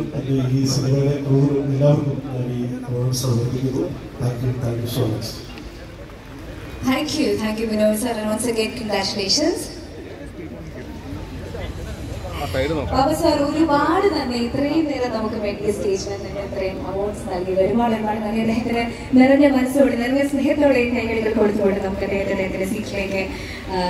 എൻ്റെ ഈ സിനിമയുടെ ക്രൂവും എല്ലാവർക്കും ഞാൻ ഈ അവാർഡ് സമർപ്പിക്കുന്നു thank you thank you so much Thank you, thank you, Vinod sir, and once again, congratulations. Babu sir ഒരുപാട് നന്ദി ഇത്രയും നേരം നമുക്ക് വേണ്ടി സ്റ്റേജിൽ നിന്ന് ഇത്രയും അവാർഡ്സ് നൽകി ഒരുപാട് ഒരുപാട് നന്ദി അദ്ദേഹത്തിന് നിറഞ്ഞ മനസ്സോടെ നിറഞ്ഞ സ്നേഹത്തോടെ ഈ കൈകളിൽ കൊടുത്തുകൊണ്ട് നമുക്ക് അദ്ദേഹത്തെ അദ്ദേഹത്തിന്റെ സീറ്റിലേക്ക് ആ,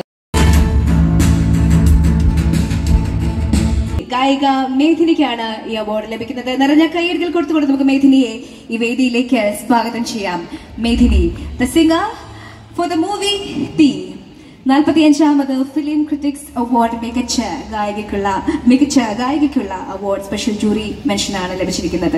ഗായിക മേധിനിക്കാണ് ഈ അവാർഡ് ലഭിക്കുന്നത് നിറഞ്ഞ കൈയടികൾ കൊടുത്തുകൊണ്ട് നമുക്ക് മേധിനിയെ ഈ വേദിയിലേക്ക് സ്വാഗതം ചെയ്യാം Medhini the singer for the movie Thee നാൽപ്പത്തിയഞ്ചാമത് ഫിലിം ക്രിറ്റിക്സ് അവാർഡ് മികച്ച ഗായികയ്ക്കുള്ള മികച്ച ഗായികയ്ക്കുള്ള അവാർഡ് സ്പെഷ്യൽ ജൂറി മെൻഷനാണ് ലഭിച്ചിരിക്കുന്നത്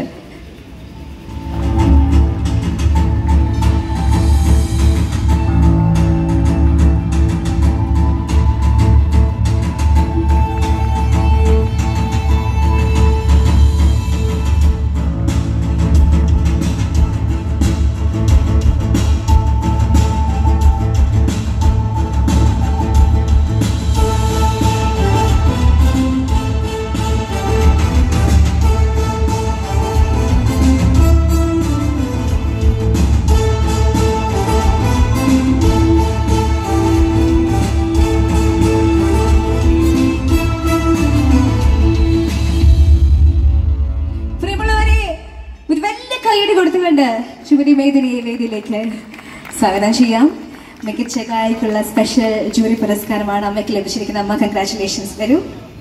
പ്രിയമുള്ളവരെ ഒരു വലിയ കൈയടി കൊടുത്തുകൊണ്ട് ശുഭതി മേദിനിയെ വേദിയിലേക്ക് സ്വാഗതം ചെയ്യാം മികച്ച ഗായിക്കുള്ള സ്പെഷ്യൽ ജൂറി പുരസ്കാരമാണ് അമ്മയ്ക്ക് ലഭിച്ചിരിക്കുന്നത് അമ്മ കൺഗ്രാറ്റുലേഷൻസ് വരൂ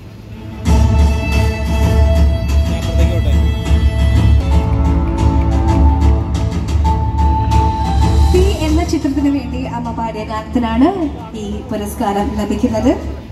തീ എന്ന ചിത്രത്തിന് വേണ്ടി അമ്മ പാടിയ ഗാനത്തിനാണ് ഈ പുരസ്കാരം ലഭിക്കുന്നത്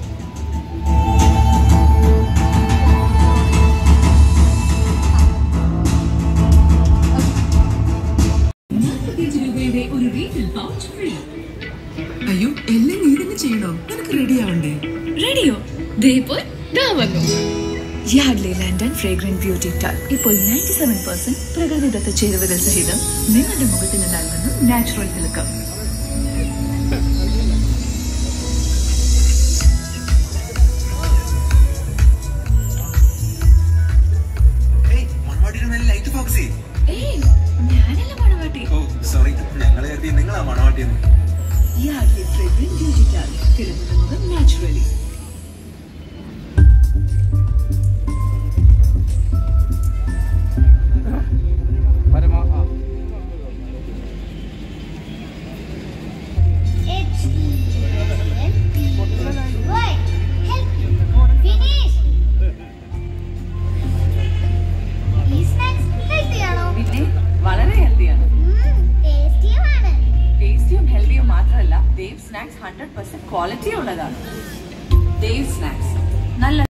നാൽപ്പത്തിയഞ്ച് രൂപയുടെ ഒരു റീഫിൽ പൗച്ച് ഫ്രീ അയ്യോ എല്ലാം നീ തന്നെ ചെയ്യണോ നിനക്ക് റെഡി ആവണ്ടേ റെഡിയോ ദേ പോയി ദാ വന്നു Yardley London and fragrant beauty talc ഇപ്പോൾ നയൻറ്റി സെവൻ പെർസെന്റ് പ്രകൃതിദത്ത ചേരുവകൾ സഹിതം നിങ്ങളുടെ മുഖത്തിന് നൽകുന്നു നാച്ചുറൽ തിളക്കം ഏയ്, മണവാട്ടിയുടെ മേലെ ലൈറ്റ് ഫോക്കസ് ചെയ്യ്. ഏയ് ഞാനല്ല മണവാട്ടി ഓ സോറി ഞങ്ങൾ കരുതി നിങ്ങളാ മണവാട്ടിയെന്ന് യാർഡ്ലി ഫ്രേഗ്രന്റ് ബ്യൂട്ടി ടാൽ തിളങ്ങുന്ന മുഖം naturally It's Wait, help finish. ഈ snacks healthy ആണോ? പിന്നെ വളരെ ഹെൽത്തിയാണ് ഉം, tasty യുമാണ്. ടേസ്റ്റിയും ഹെൽത്തിയും മാത്രമല്ല Dev snacks hundred percent quality ഉള്ളതാണ് ദേവ് സ്നാക്സ് നല്ല